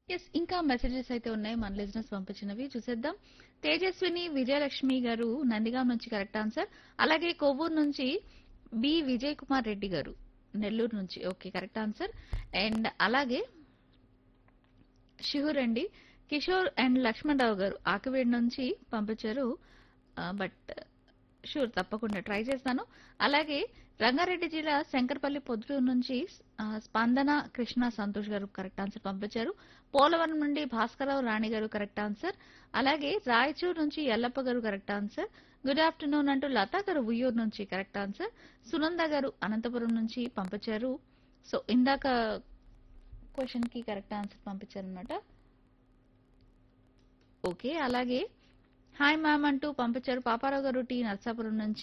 yes ఇంకా messages అయితే ఉన్నాయి మన లిజినెస్ పంపించినవి చూసేద్దాం తేజస్విని విజయలక్ష్మి గారు నందిగాం నుంచి కరెక్ట్ ఆన్సర్ అలాగే కొవ్వూరు నుంచి బి విజయ్ కుమార్ రెడ్డి గారు నెల్లూరు నుంచి ఓకే కరెక్ట్ ఆన్సర్ అండ్ అలాగే షిహూర్ అండి కిషోర్ అండ్ లక్ష్మణ్ రావు గారు ఆకివేడి నుంచి పంపించారు బట్ షూర్ తప్పకుండా ట్రై చేస్తాను అలాగే రంగారెడ్డి జిల్లా శంకర్పల్లి పొద్దుటూరు నుంచి ఆ, స్పందన కృష్ణ సంతోష్ గారు కరెక్ట్ ఆన్సర్ పంపించారు పోలవరం నుండి భాస్కరరావు రాణి గారు కరెక్ట్ ఆన్సర్ అలాగే రాయచూర్ నుంచి ఎల్లప్ప గారు కరెక్ట్ ఆన్సర్ గుడ్ ఆఫ్టర్నూన్ అంటూ లతా గారు ఉయ్యూరు నుంచి కరెక్ట్ ఆన్సర్ సునంద గారు అనంతపురం నుంచి పంపించారు సో ఇందాక క్వశ్చన్ కి కరెక్ట్ ఆన్సర్ పంపించారనమాట ఓకే అలాగే హాయ్ మ్యామ్ అంటూ పంపించారు పాపారావు గారు టీ నర్సాపురం నుంచి